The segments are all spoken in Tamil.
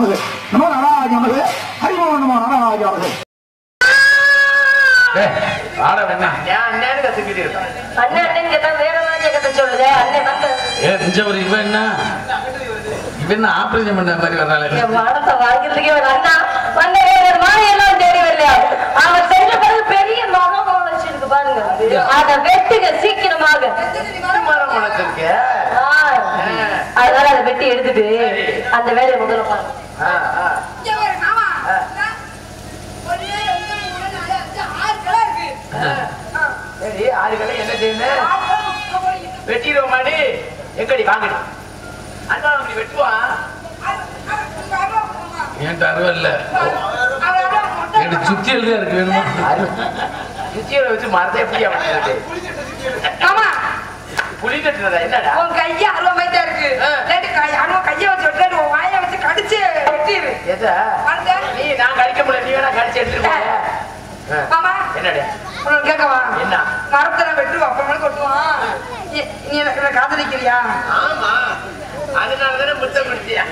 நமது நமோ நாராஜ நமது ஹரிமோ நமோ நாராஜ நமது ஆட வேணா என் அண்ணன்னு கத்துக்கிட்டு இருக்கான் அண்ணன் அண்ணன் கேட்டா வேற மாதிரி கதை சொல்லுதே அண்ணன் வந்து ஏ நிஜவர் இவன் என்ன இவன் என்ன ஆபரேஷன் பண்ண மாதிரி வர்றாள் என் பணத்தை வாங்கிறதுக்கே ஒரு அண்ணா வந்து ஒரு மாலையெல்லாம் தேடி வரலையா அவர் செஞ்ச பிறகு பெரிய மரம் வச்சிருக்கு பாருங்க அதை வெட்டுங்க சீக்கிரமாக மரம் உனக்கு ஆ, அதனால அதை வெட்டி எடுத்துட்டு அந்த வேலையை முதல்ல பாருங்க சரி ஆளுகளை என்ன செய்யணும் வெட்டிடுவோம் மாடி எங்கடி வாங்கடி அண்ணா அப்படி வெட்டுவான் என்கிட்ட அருவம் இல்ல என்கிட்ட சுத்தி எழுதியா இருக்கு வேணுமா சுத்தியோட வச்சு மரத்தை எப்படி அவனுக்கு ஆமா புளி கட்டுறதா என்னடா உன் கைய அருவ தான் இருக்கு ஆ. லேட்டு கை அருவ கைய வச்சு வெட்டாரு உன் வாயை வச்சு கடிச்சு வெட்டிடு எதா வந்து நீ நான் கடிக்க முடியல நீ வேணா கடிச்சு எடுத்துட்டு போங்க ஆ. மாமா என்னடா உனக்கு கேட்கவா என்ன? மரத்துல வெட்டுவா அப்புறமே கொட்டுவான் நீ- நீ எனக்கு என்ன காதலிக்கிறியா ஆமா அதனால தானே முத்தம் கொடுத்தியா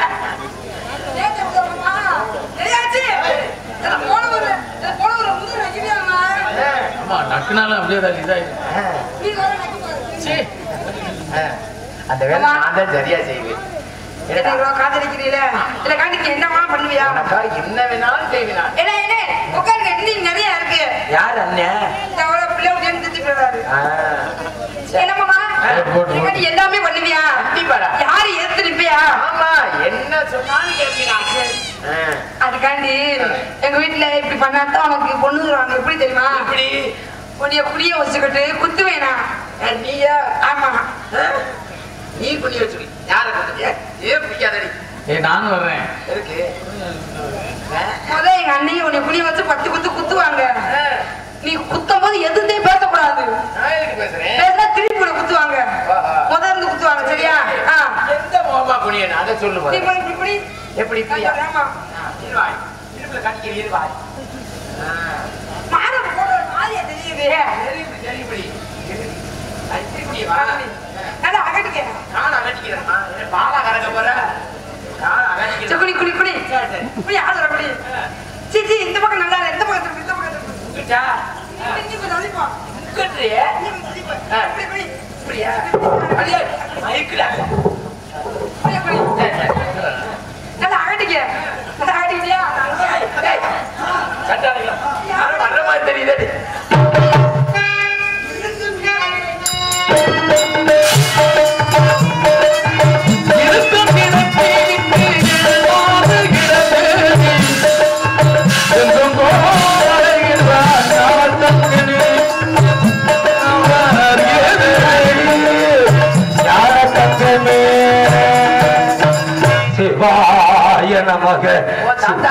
ஆமா நக்குனாலும் அப்படியே தான் இதாயிருக்கு சீ. ஆ. அந்த வேலை நான் தான் சரியா செய்வேன் என்னடா? காதலிக்கிறீல இல்ல காண்டிக்கு என்னமா பண்ணுவியா உனக்கா என்ன வேணாலும் செய்வேன் நான். என்ன என்ன உட்காருங்க இன்னும் நிறைய இருக்கு யார் அண்ணன் இந்த அவ்வளவு பிள்ளை உடனே திட்டு போயிடாரு ஆ. சரி. என்னமாமா போட்டு, போட்டு. நீ எல்லாமே பண்ணுவியா கண்டிப்பாடா. யாரு எதிர்த்து நிப்பியா ஆமா என்ன சொன்னாலும் கேட்பீங்க ஆ. அதுக்காண்டி எங்க வீட்டுல இப்படி பண்ணாதான் உனக்கு பொண்ணு தருவாங்க எப்படி தெரியுமா இப்படி உன்னைய குடிய வச்சுக்கிட்டு குத்து வேணா ஆ, நீயா ஆமா ஆ? நீ புண்ணி வச்சுக்க யார குடிக்க ஏன் பிடிக்காதடி ஏய் நானும் வர்றேன் இருக்கு ஆ? முத எங்க அண்ணையும் உன்னை குடிய வச்சு பத்து குத்து குத்துவாங்க ஆ. நீ குத்தும் போது எதுவுமே பேசக்கூடாது நான் எதுக்கு பேசுறேன் பேசினா திருப்பி உன்னை குத்துவாங்க ஆஹா. முத இருந்து குத்துவாங்க சரியா ஆ. எந்த மோகமா குனியன் அதை சொல்லு நீ முதல்ல. இப்படி இப்படி இப்படி. எப்படி இப்படியா ஆமா ஆ, இருவாய் இடுப்புல கட்டிக்கிற இருவாய் ஆ. மாற போட ஒரு மாதிரியா தெரியுது சரி இப்படி, சரி இப்படி அது இப்படி வா நல்லா அகட்டுக்க நான் அகட்டிக்கிறேன்மா என்ன பாலா கறக்க போற நான் அகட்டிக்கிறேன் சரி, குடி குடி குடி சரி, சரி. குடி ஆதர குடி சி சி இந்த பக்கம் நல்லா இல்ல, இந்த பக்கம் திருப்பி இந்த பக்கம் திருப்பி உங்கிட்டா? இங்க கொஞ்சம் தள்ளிப்போ. உங்கிட்டயே? இங்க கொஞ்சம் தள்ளிப்போ. ஆ. குடி, குடி. இப்படியா? அடியே, மயக்குடா. குடி, குடி. சரி, சரி. நல்லா அகட்டிக்க நல்லா அகட்டிக்கிட்டியா டேய், சட்டாளிகளா. யாரோ வர்ற மாதிரி தெரியுதே. இருக்கும் இடத்தை விட்டு எழுவாதுகிறது. எங்கும் போகிறான் யாத்தங்கனே. அவர் எதிரே யாத்தங்கனே. சிவாய நமக ஓ, தாத்தா.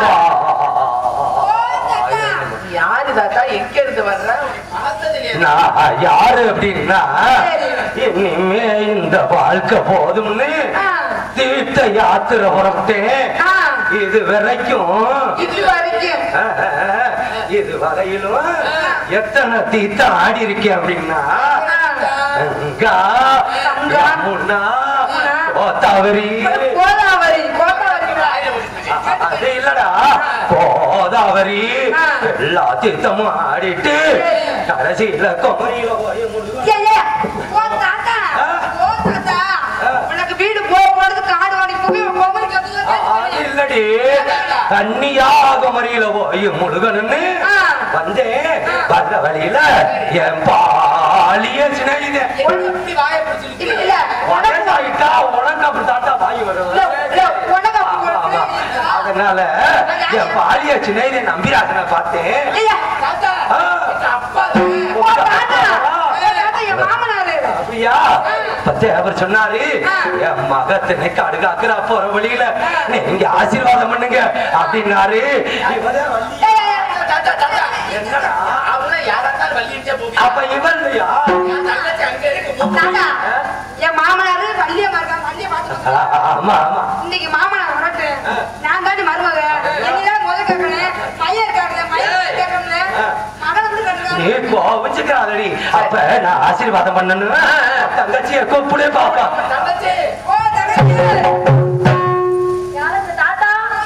சிவாய நமக. யாரு தாத்தா எங்க இருந்து வர்ற பார்த்ததில்லையே. நான் யாரு அப்படின்னா இனிமே இந்த வாழ்க்கை போதும்னு தீர்த்த யாத்திரை புறப்பட்டேன் ஆ. இது வரைக்கும் இது வரைக்கும் ஆஹ், இது வரையிலும் எத்தனை தீர்த்தம் ஆடி இருக்கேன் அப்படின்னா கங்கா யமுனா கோதாவரி கோதாவரி கோதாவரி வாயில முடிச்சு. அது இல்லடா கோதாவரி எல்லா தீர்த்தமும் ஆடிட்டு கடைசியில கொமையில போய் முழுக ஏய், ஏய், ஓ தாத்தா ஓ தாத்தா உனக்கு வீடு போ போறது காடு வாடி போய் கோமலுக்கு அது இல்லடி கன்னியாகுமரியில போய் முழுகணும்னு ஆ. வந்தேன் வந்த வழியில என் பாலிய சினையில எப்படி வாயை பிடிச்சு இல்ல இழுக்கிற? இல்ல உனக்கு உனக்காயிட்டா உனக்கு அப்படி தாத்தா வாய் வரும் இல்ல, இல்ல, உனக்கு அப்படி ஆமா. வருது. அதனால என் பாலிய சினையில நம்பிராசனை பார்த்தேன் ஐயா, தாத்தா, ஆ. எங்க அப்பா ஓ தாத்தா ஓ தாத்தா என் மாமனாரு அப்படியா பத்தே அவர் சொன்னாரு என் மகத்தினை கடுகாக்குறா போற வழியில நீங்க ஆசீர்வாதம் பண்ணுங்க அப்படின்னாரு இவதான் வள்ளி. ஏய், ஏய், ஏய், தாத்தா, தாத்தா. என்னடா அவனை யாரா இருந்தாலும் வள்ளியிட்டே போவியா? அப்ப இவன் இல்லையா என் தங்கச்சி அங்க இருக்கு, மூக்கு தாத்தா வலி. என் மாமனாரு வள்ளியம்மா இருக்கா வள்ளிய பாத்து ஆ, ஆமா ஆமா இன்னைக்கு மாமனார் வரட்டு நான் தாண்டி மருமக என்னதான் முதல் கேட்கணும் பையன் இருக்காங்க பையன் கேட்கணும் மகளை வந்து நீ கட்டுறாங்க கோவிச்சுக்கிறாதடி அப்ப நான் ஆசீர்வாதம் பண்ணணும் தங்கச்சிய கூப்பிடு பாப்பா தங்கச்சி, ஓ தங்கச்சி யாரு இந்த தாத்தா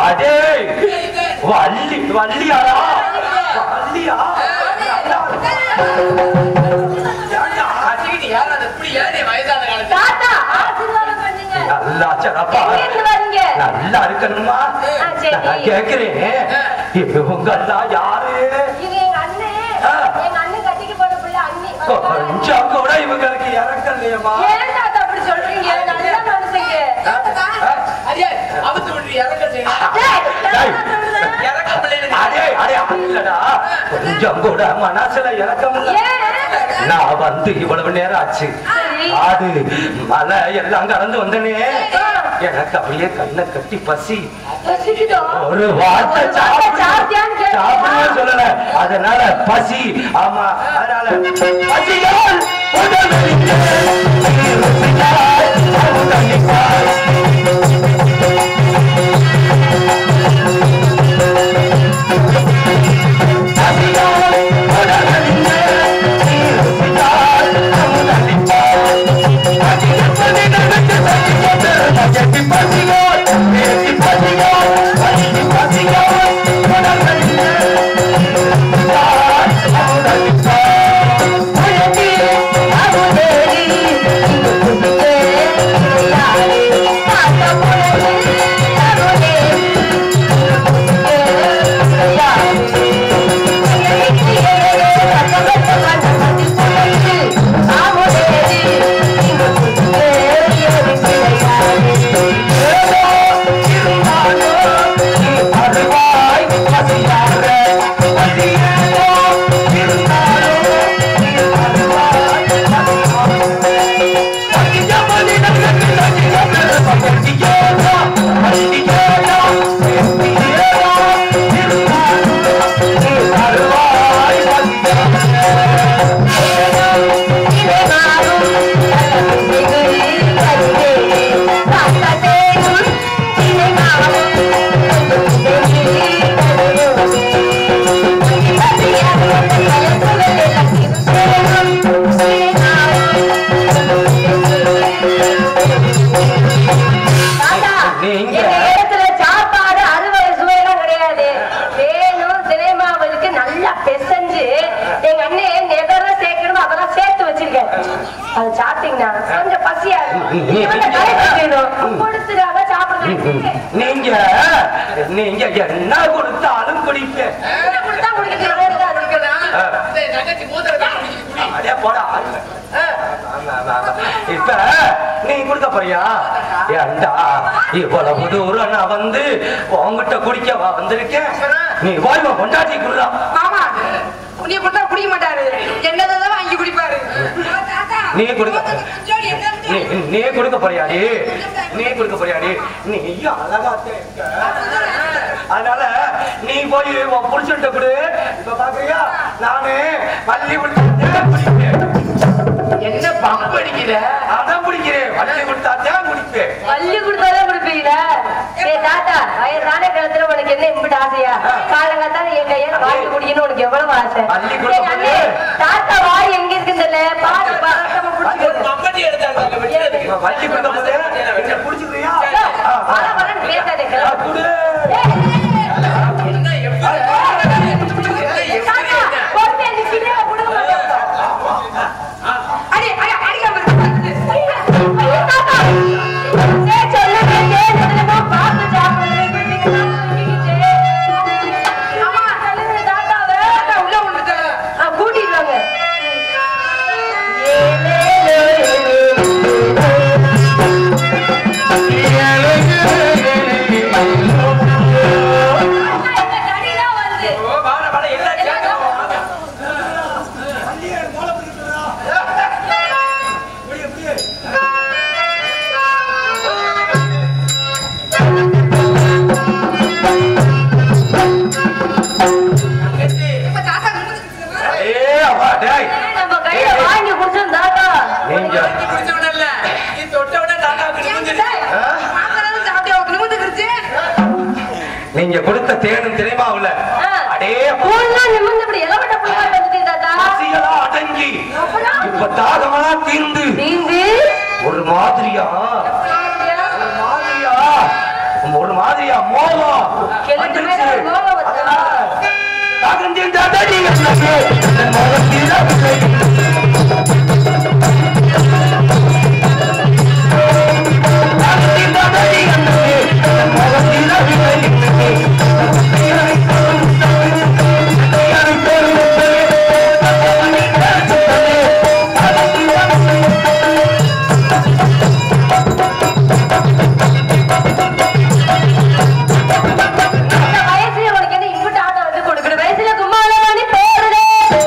அடே வள்ளி வள்ளியாடா வள்ளியா அடிக்கிட்டு யார் அதை இப்படி ஏறி வயதான காலத்துல தாத்தா ஆசீர்வாதம் பண்ணுங்க நல்லா சிறப்பா எங்கிருந்து வரீங்க நல்லா இருக்கணுமா ஆ, சரி. நான் கேக்குறேன் இவங்க எல்லாம் யாரு இது எங்க அண்ணன் ஆ. எங்க அண்ணன் கட்டிக்கு போன பிள்ளை அண்ணி கொஞ்சம் கூட இவங்களுக்கு இறக்கம் இல்லையம்மா ஏன் தாத்தா அப்படி சொல்றீங்க நல்ல மனுஷங்க ஐயா அவுத்து விட்டு இறக்க செய்யணும் டேய், டேய். தாத்தா சொல்றேன். இறக்க பிள்ளைன்னு அடே அடே இல்லடா கொஞ்சம் கூட மனசுல இறக்கம் இல்ல ஏன்? நான் வந்து இவ்வளவு நேரம் ஆச்சு சரி. ஆடு மலை எல்லாம் கடந்து வந்தனே எனக்கு அப்படியே கண்ணை கட்டி பசி பசிக்குதோ? ஒரு வார்த்தை ஒரு வார்த்தை சாப்பிட்டியான்னு கேட்டியா? சாப்பிடவே சொல்லல அதனால பசி ஆமா அதனால பசியால் உடல் வலிக்க, ருசியால் உடலிப்பால். பசியால் உடல் வலிக்க, ருசியால் உடலிப்பால். பசியப்படி நடந்து பசியோடு, பசிக்கு பசியோடு, பேசி பசியோடு, பசிக்கு பசியோடு, உடல் வலிக்க, ருசியால் உடலிப்பால். உயர்த்தி அமுதேறி, இங்கு குடித்தே யாரே, காத்த பொழுது அமுதேறி, இங்கு குடித்தே யாரே. தாத்தா, நீங்க- எங்க இடத்துல சாப்பாடு அறுவடை சுவையெல்லாம் கிடையாது வேணும் தினைமாவலுக்கு நல்லா பெசஞ்சு எங்க அண்ணன் எதெல்லாம் சேர்க்கணுமோ அதெல்லாம் சேர்த்து வச்சிருக்கேன் அது சாப்பிட்டீங்கன்னா கொஞ்சம் பசியா இருக்கும் இவங்க கரெக்டா வேணும் கொடுத்துடாம சாப்பிடுங்க நீங்க நீங்க என்ன கொடுத்தாலும் குடிப்பேன் என்ன கொடுத்தா குடிக்கிறது வேறு தான் இருக்கு. இந்த தங்கச்சி மூத்திரத்தை குடிச்சு குடி அடே போடா ஆமா, ஆமா, ஆமா. இப்ப நீ கொடுக்க போறியா ஏண்டா இவ்வளவு தூரம் நான் வந்து உன்கிட்ட குடிக்கவா வந்திருக்கேன் நீ போய் உன் பொண்டாட்டி குடுறா மாமா உன்னைய போட்டா குடிக்க மாட்டாரு என்னதான் வாங்கி குடிப்பாரு நீ கொடுக்க நீ நீ கொடுக்க போறியாடி நீ கொடுக்க போறியாடி நீ அழகாத்தே இருக்க அதனால நீ போய் உன் புடிச்சுட்ட கொடு இப்ப பாக்குறியா நானு பள்ளி குடிப்பேன் என்ன பம்பு அடிக்கிற அதான் குடிக்கிறேன் பள்ளி கொடுத்தாத்தான் குடிப்பேன் பள்ளி கொடுத்தாலே குடிப்பீங்களா ஏய் தாத்தா வயசான காலத்துல உனக்கு என்ன இம்பிட்டு ஆசையா காலங்காத்தால எங்க ஏன் வாங்கி குடிக்கணும் உனக்கு எவ்வளவு ஆசை பள்ளி கொடுக்க ஏய் அண்ணே, தாத்தா வாய் எங்க இருக்குன்னு தெரியல பாரு பாராட்டமா ஒரு பிடிச்சிருக்கு பம்பட்டி எடுத்தாங்க அங்க வெட்டுறது. இவன் வள்ளி கொடுக்க போது என்ன புடிச்சுக்கிறியா வர வரன்னு பேசாதே கிளம்பு. குடு ஏய், என்ன எப்படி என்ன தாத்தா, எப்படி பொறுமையா நிக்கிறே, கொடுக்க மாட்டேன். அடி அடி அடிக்காம இருக்கு ஐயோ, தாத்தா. ஏய், சொல்லுங்க, ஏன் என்னமோ பார்த்து சாப்பிடுறேன், இப்படி நீங்க நடுவுல நிக்கிட்டு. அம்மா, சொல்லுங்க, தாத்தாவை. உள்ள விழுந்துட்டேன் ஆ, கூட்டிட்டு வாங்க. ஏலேலோ, அம்மா, இந்த கடிதான் வருது. ஓ, வாட, வாட, எல்லாம் கேட்கணும். தங்கச்சி, இப்ப தாத்தா நிமிர்ந்துக்கிட்டு ஏய் அப்பா டேய் நம்ம கையில வாங்கி குடிச்சோம் தாத்தா நீங்க வாங்கி குடிச்சவன இல்ல, நீ தொட்டவன தாத்தாவுக்கு நிமிர்ந்துருச்சு. மாத்திரம் சாப்பிட்டு அவருக்கு நிமிர்ந்துக்கிருச்சு நீங்க கொடுத்த தேனும் தெரியுமா உள்ள ஆ. அடே பூல்லாம் நிமிர்ந்து இப்படி இளவட்ட புள்ளாய் வந்துட்டு தாத்தா பசியெல்லாம் அடங்கி இப்ப தாகமெல்லாம் தீர்ந்து தீந்து ஒரு மாதிரியா ஒரு மாதிரியா ஒரு மாதிரியா மோகம் இந்த வயசுல உனக்கு என்ன இம்புட்டு ஆட்டம் வந்து கொடுக்குற வயசுல கும்மாளம் பண்ணி போடுறே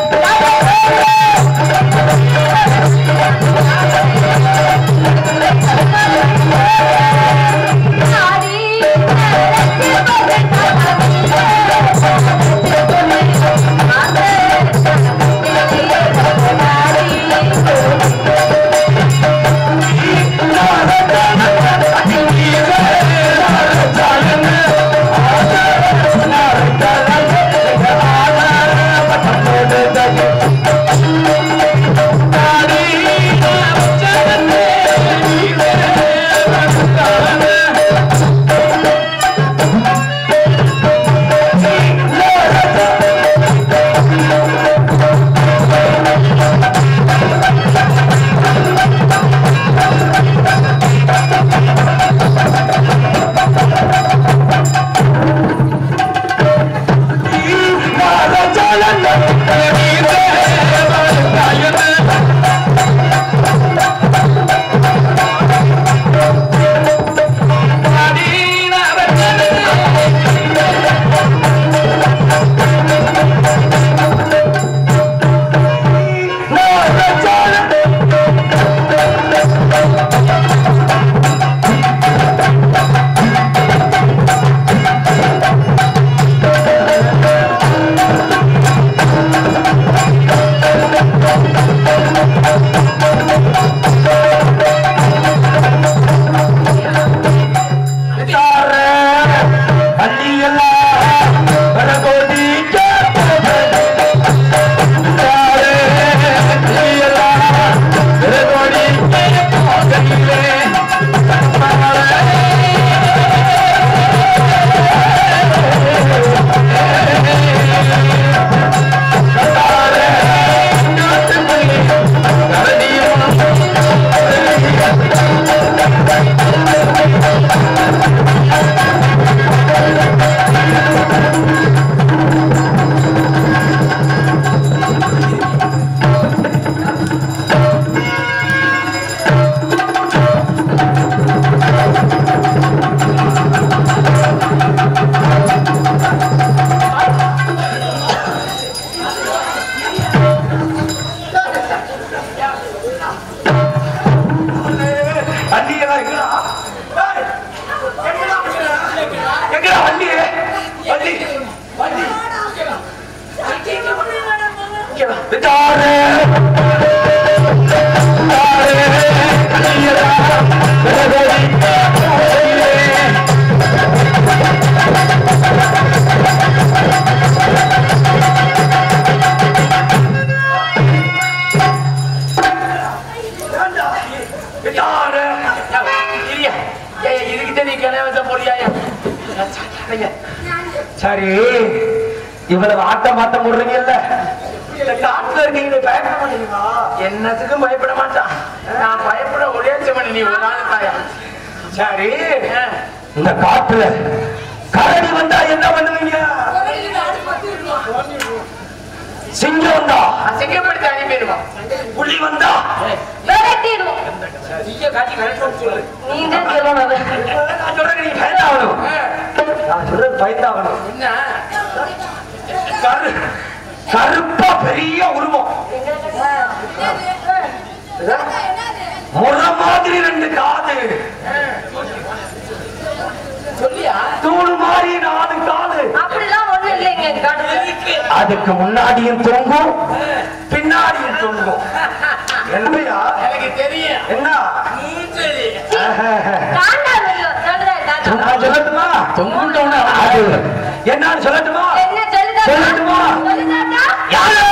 வண்டியெல்லாம் எங்கடா ஏய், எங்கடா வண்டியா? எங்கடா வண்டி வண்டி வண்டி இங்க வா. விட்டாரு. விட்டாரு. வண்டியெல்லாம் விலகோடி போகுதே. விட்டாரு. இரியா. ஏய், இதுக்கிட்ட நீ கிணவசம் போடியாயா சரி இவ்வளவு ஆட்டம் மாட்டம் விடுறீங்கல்ல இந்த காட்டுல இருக்கீங்க பயப்பட மாட்டீங்களா என்னத்துக்கும் பயப்பட மாட்டான் நான் பயப்பட ஒரே செமணி நீ ஒரு நாள் தாயா சரி இந்த காட்டுல கரடி வந்தா என்ன பண்ணுவீங்க சிங்கம் வந்தா அசிங்கப்படுத்தி அனுப்பிடுவான் புலி வந்தா விரட்டிடுவோம் காட்டி கரெக்டா சொல்லு நீ தான் சொல்லணும் அதை. நான் சொல்றேன் நீ பயந்தாகணும் நான் சொல்றது பயந்தாகணும் என்ன கரு கருப்பா பெரிய உருவம் முறை மாதிரி ரெண்டு காது சொல்லியா தூணு மாதிரி நாலு காது அப்படிலாம் ஒண்ணும் இல்லைங்க இந்த காட்டுல அதுக்கு முன்னாடியும் தொங்கும் பின்னாடியும் தொங்கும் என்னையா எனக்கு தெரியும் என்ன மூஞ்சலி காண்டா வெள்ளம் சொல்றேன் காண்டா. நான் சொல்லட்டுமா தொங்குண்டவன அது என்னன்னு சொல்லட்டுமா என்ன சொல்லுதா சொல்லட்டுமா? சொல்லுதாட்டா யாரு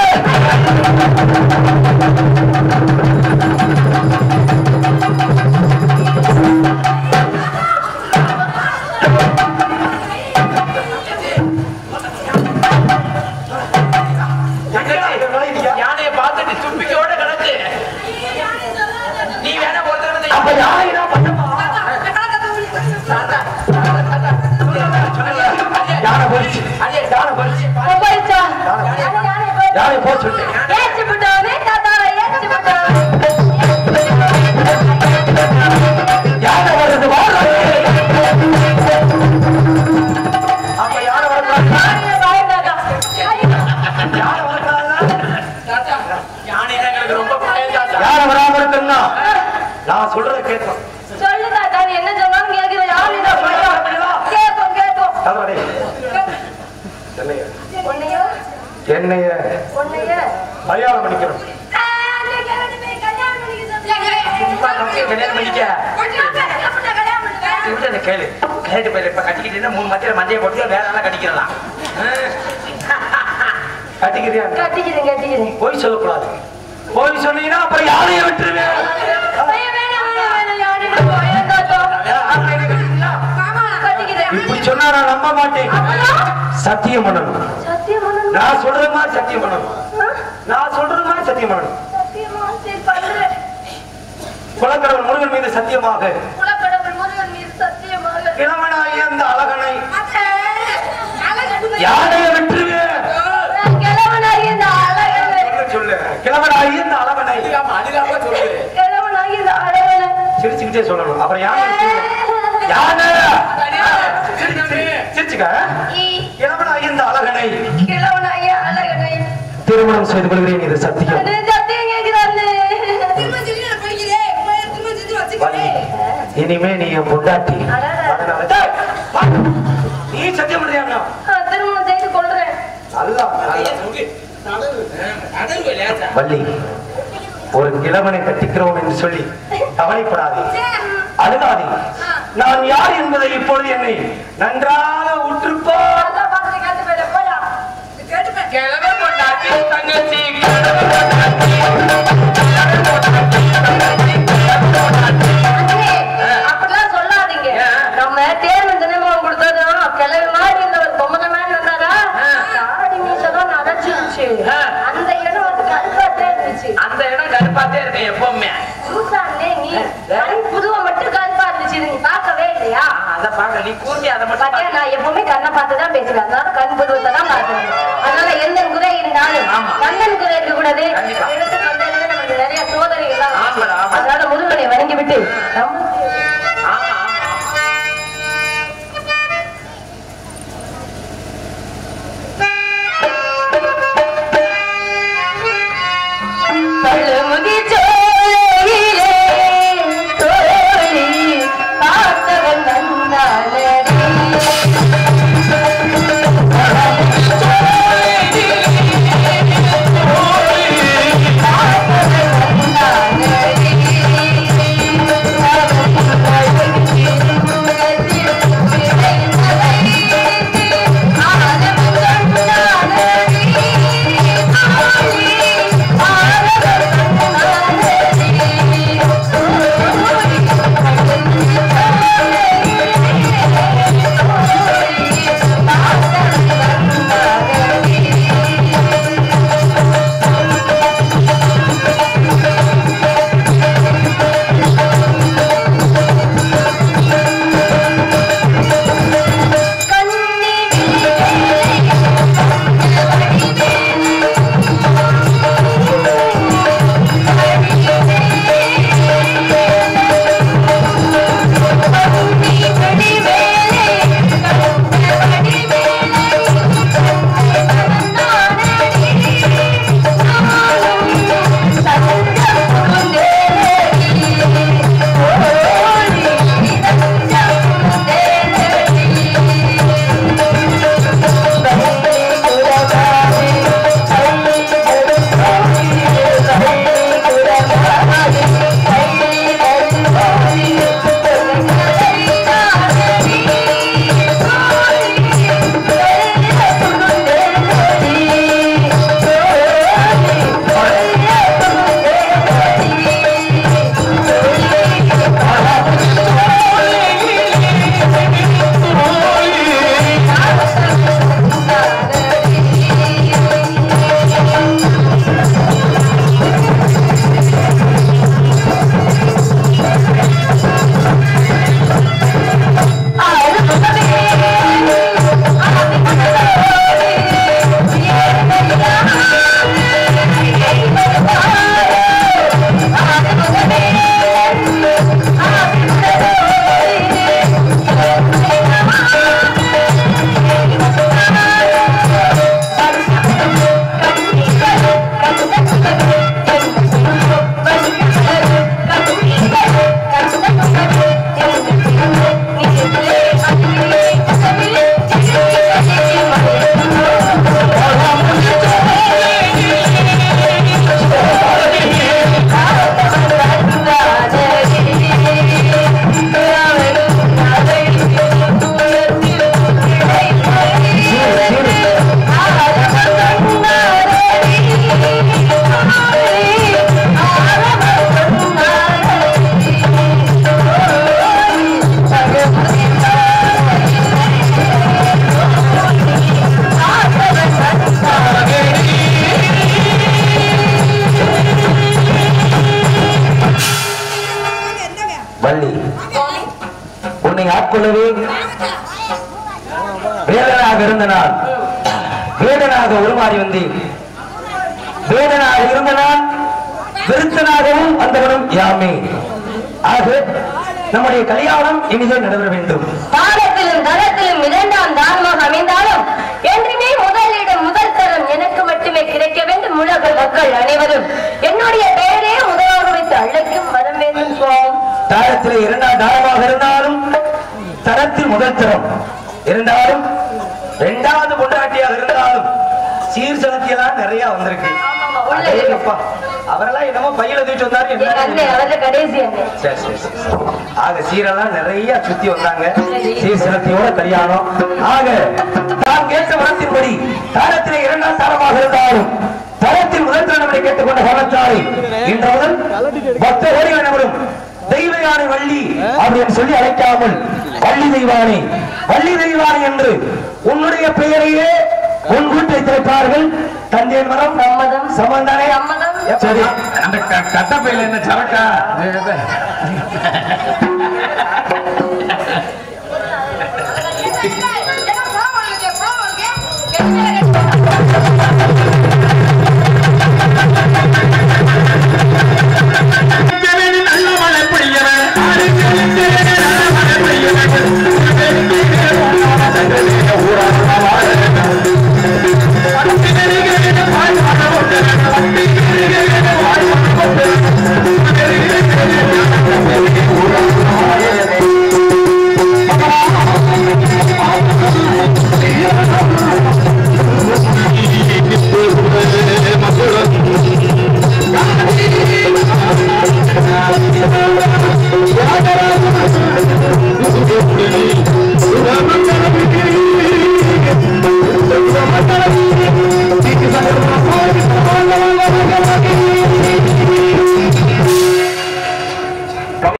என்னைய உன்னைய கல்யாணம் பண்ணிக்கிறோம் சும்மா கம்பெனி கல்யாணம் பண்ணிக்க இவர்கிட்ட இந்த கேளு கேட்டு போயிரு இப்ப கட்டிக்கிட்டு மூணு மத்தியில மஞ்சள் போட்டு வேற எல்லாம் கட்டிக்கிறலாம் கட்டிக்கிறியா கட்டிக்கிறேன் கட்டிக்கிறேன் போய் சொல்லக்கூடாது போய் சொன்னீங்கன்னா அப்புறம் யாரையும் விட்டுருவேன் கட்டிக்கிறேன் இப்படி சொன்னா நான் நம்ப மாட்டேன் சத்தியம் பண்ணணும் சத்தியம் பண்ணணும் நான் சொல்ற மாதிரி சத்தியம் பண்ணணும் நான் சொல்ற மாதிரி சத்தியம் பண்ணணும் சத்தியமா சரி பண்றேன் குலக்கடவுள் முருகன் மீது சத்தியமாக குலக்கடவுள் முருகன் மீது சத்தியமாக கிழவனாகிய அந்த அழகனை யாரைய விட்டுருவேன் கிழவனாகி இந்த அழகனை சொல்ல சொல்லு கிழவனாகிய இந்த அழகனை கிழவனாகி இந்த அழகனை சிரிச்சுக்கிட்டே சொல்லணும் அப்புறம் யானை விட்டுருவேன். யானை சிரிச்சுக்க கிழவனாகிய இந்த அழகனை கிழவனாகி அழகனை திருமணம் செய்து கொள்கிறேன் இது சத்தியம் அது சத்தியம் கேட்கிறாரு வள்ளி, இனிமே நீ என் பொண்டாட்டி அதனால டேய், வா. நீ சத்தியம் பண்றியா திருமணம் செய்து கொள்றேன் நல்லா வள்ளி ஒரு கிழவனை கட்டிக்கிறோம் என்று சொல்லி கவலைப்படாதே அழுகாதே நான் யார் என்பதை இப்பொழுது என்னை நன்றாக உற்றுப்போ நல்லா பார்த்து கேட்டு போயிட போயா கிழமை பொண்டாட்டி தங்கச்சி அண்ணே, அப்படிலாம் சொல்லாதீங்க நம்ம தேர்வு தினமும் கொடுத்ததும் கிளவி மாதிரி இருந்தவர் பொம்மத மாதிரி வந்தாரா தாடி மீசெல்லாம் நரைச்சிருச்சு அந்த இடம் வந்து கருப்பாத்தே இருந்துச்சு அந்த இடம் கருப்பாத்தே இருக்கு எப்பவுமே சூசானே நீ கண் புதுவை மட்டும் கருப்பா இருந்துச்சு நீ பார்க்கவே இல்லையா அதை பார்க்க நீ கூர்ந்து அதை மட்டும் பாத்தியா நான் எப்பவுமே கண்ணை பார்த்து தான் பேசுவேன் அதனால கண் புதுவத்தை தான் பார்க்கணும் அதனால எந்த குறை இருந்தாலும் ஆமா. கண்ணன் குறை இருக்க கூடாது கண்டிப்பா. எடுத்து வந்தாலே நமக்கு நிறைய சோதனைகள் ஆமாடா, ஆமா. அதனால முருகனை வணங்கி விட்டு நம்ம ஆமா ஆமா பழுமுதி சோலையிலே தோழி பார்த்தவன் வந்தானடி. பார்த்தவன் வந்தானடி. உன்னை ஆட்கொள்ளவே வேதனாக இருந்த நான் வேதனாக உருமாறி வந்தேன் வேதனாக இருந்த நான் விருத்தனாகவும் வந்தவனும் யாமே ஆக நம்முடைய கல்யாணம் இனிதே நடைபெற வேண்டும் தாரத்திலும் தரத்திலும் இரண்டாம் தானமாக அமைந்தாலும் என்றுமே முதலிடம் முதல் தரம் எனக்கு மட்டுமே கிடைக்க வேண்டும் உலக மக்கள் அனைவரும் என்னுடைய பெயரே முதலாக வைத்து அழைக்கும் வரம் வேண்டும் சுவாமி தாரத்தில் இரண்டாம் தாரமாக இருந்தாலும் தரத்தில் முதல் தரம் இருந்தாலும் இரண்டாவது பொண்டாட்டியாக இருந்தாலும் சீர் செலுத்தியெல்லாம் நிறைய வந்திருக்கு உள்ள அடேங்கப்பா. அவரெல்லாம் என்னமோ பையில தூக்கிட்டு வந்தாரு எங்க அண்ணன் என்ன அவர்ல கடைசி அண்ணன் சரி சரி சரி சரி. ஆக சீரெல்லாம் நிறைய சுத்தி வந்தாங்க சீர் சிலத்தியோட கல்யாணம் ஆக நாம் கேட்ட வரத்தின்படி தாரத்திலே இரண்டாம் தாரமாக இருந்தாலும் தரத்தில் முதல் தரங்களை கேட்டுக்கொண்ட காரணத்தாரை இன்று முதல் பக்த ஓடி அனைவரும் தெய்வ யானை வள்ளி அப்படின்னு சொல்லி அழைக்காமல் வள்ளி தெய்வானே வள்ளி தெய்வானே என்று உன்னுடைய பெயரையே உன் வீட்டை திறப்பார்கள் தந்தையின் மனம் சம்மதம். சம்பந்தானே சம்மதம். சரி அந்த கட்டப்பையில என்ன சரக்கா